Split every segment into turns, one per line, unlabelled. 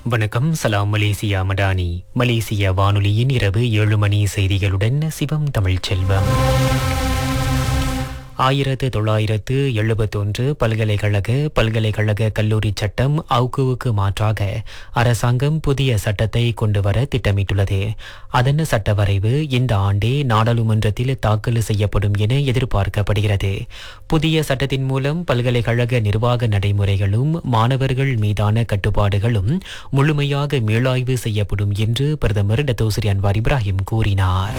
வணக்கம் சலாம் மலேசியா மடானி மலேசிய வானொலியின் இரவு ஏழு மணி செய்திகளுடன் சிவம் தமிழ் செல்வம் ஆயிரத்து தொள்ளாயிரத்து எழுபத்தொன்று பல்கலைக்கழக பல்கலைக்கழக கல்லூரி சட்டம் அவுக்குவுக்கு மாற்றாக அரசாங்கம் புதிய சட்டத்தை கொண்டுவர திட்டமிட்டுள்ளது அதன் சட்ட வரைவு இந்த ஆண்டே நாடாளுமன்றத்தில் தாக்கல் செய்யப்படும் என எதிர்பார்க்கப்படுகிறது புதிய சட்டத்தின் மூலம் பல்கலைக்கழக நிர்வாக நடைமுறைகளும் மாணவர்கள் மீதான கட்டுப்பாடுகளும் முழுமையாக மீளாய்வு செய்யப்படும் என்று பிரதமர் டத்தோசிரி அன்வார் இப்ராஹிம் கூறினார்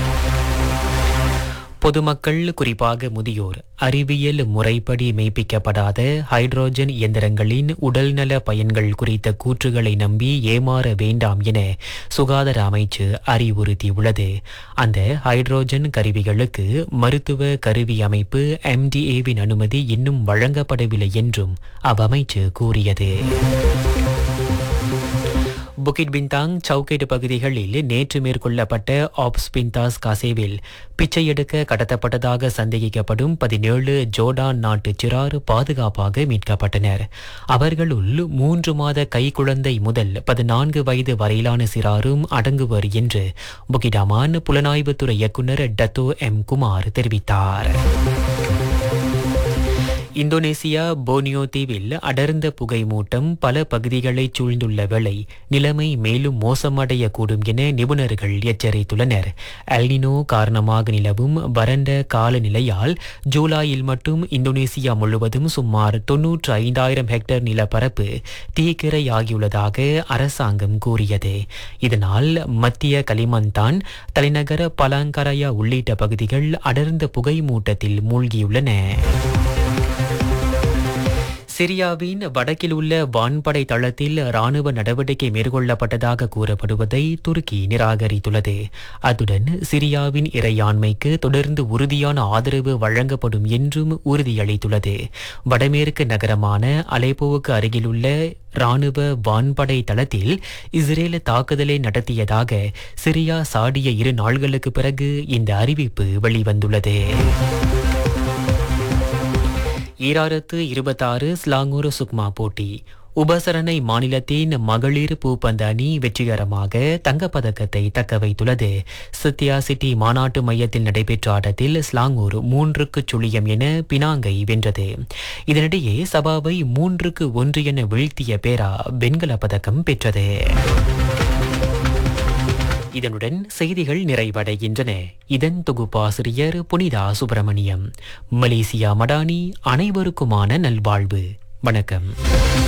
பொதுமக்கள் குறிப்பாக முதியோர் அறிவியல் முறைப்படி மெய்ப்பிக்கப்படாத ஹைட்ரோஜன் இயந்திரங்களின் உடல்நல பயன்கள் குறித்த கூற்றுகளை நம்பி ஏமாற வேண்டாம் என சுகாதார அமைச்சு அறிவுறுத்தியுள்ளது அந்த ஹைட்ரோஜன் கருவிகளுக்கு மருத்துவ கருவி அமைப்பு எம்டிஏவின் அனுமதி இன்னும் வழங்கப்படவில்லை என்றும் அவ்வமைச்சு கூறியது புகிட் பின்தாங் சவுக்கேடு பகுதிகளில் நேற்று மேற்கொள்ளப்பட்ட ஆப்ஸ் பின்தாஸ் கசேவில் பிச்சை எடுக்க கடத்தப்பட்டதாக சந்தேகிக்கப்படும் பதினேழு ஜோர்டான் நாட்டு சிறார் பாதுகாப்பாக மீட்கப்பட்டனர் அவர்களுள் மூன்று மாத கைக்குழந்தை முதல் பதினான்கு வயது வரையிலான சிறாரும் அடங்குவர் என்று புகிடாமான் புலனாய்வுத்துறை இயக்குநர் டத்தோ எம் குமார் தெரிவித்தார் இந்தோனேசியா போனியோ தீவில் அடர்ந்த புகை மூட்டம் பல பகுதிகளை சூழ்ந்துள்ள வேளை நிலைமை மேலும் மோசமடையக்கூடும் என நிபுணர்கள் எச்சரித்துள்ளனர் அல்னினோ காரணமாக நிலவும் வறண்ட காலநிலையால் ஜூலையில் மட்டும் இந்தோனேசியா முழுவதும் சுமார் தொன்னூற்று ஐந்தாயிரம் ஹெக்டேர் நிலப்பரப்பு தீக்கிரையாகியுள்ளதாக அரசாங்கம் கூறியது இதனால் மத்திய கலிமந்தான் தலைநகர பலாங்கரையா உள்ளிட்ட பகுதிகள் அடர்ந்த புகை மூட்டத்தில் மூழ்கியுள்ளன சிரியாவின் வடக்கில் உள்ள வான்படை தளத்தில் ராணுவ நடவடிக்கை மேற்கொள்ளப்பட்டதாக கூறப்படுவதை துருக்கி நிராகரித்துள்ளது அத்துடன் சிரியாவின் இறையாண்மைக்கு தொடர்ந்து உறுதியான ஆதரவு வழங்கப்படும் என்றும் உறுதியளித்துள்ளது வடமேற்கு நகரமான அலேப்போவுக்கு அருகிலுள்ள ராணுவ வான்படை தளத்தில் இஸ்ரேல் தாக்குதலை நடத்தியதாக சிரியா சாடிய இரு நாள்களுக்கு பிறகு இந்த அறிவிப்பு வெளிவந்துள்ளது ஈராயிரத்து இருபத்தாறு ஸ்லாங்கூர் சுக்மா போட்டி உபசரணை மாநிலத்தின் மகளிர் பூப்பந்து அணி வெற்றிகரமாக தங்கப்பதக்கத்தை தக்க வைத்துள்ளது சத்யா சிட்டி மாநாட்டு மையத்தில் நடைபெற்ற ஆட்டத்தில் ஸ்லாங்கூர் மூன்றுக்கு சுழியம் என பினாங்கை வென்றது இதனிடையே சபாவை மூன்றுக்கு ஒன்று என வீழ்த்திய பேரா வெண்கல பதக்கம் பெற்றது இதனுடன் செய்திகள் நிறைவடைகின்றன இதன் தொகுப்பாசிரியர் புனிதா சுப்பிரமணியம் மலேசியா மடானி அனைவருக்குமான நல்வாழ்வு வணக்கம்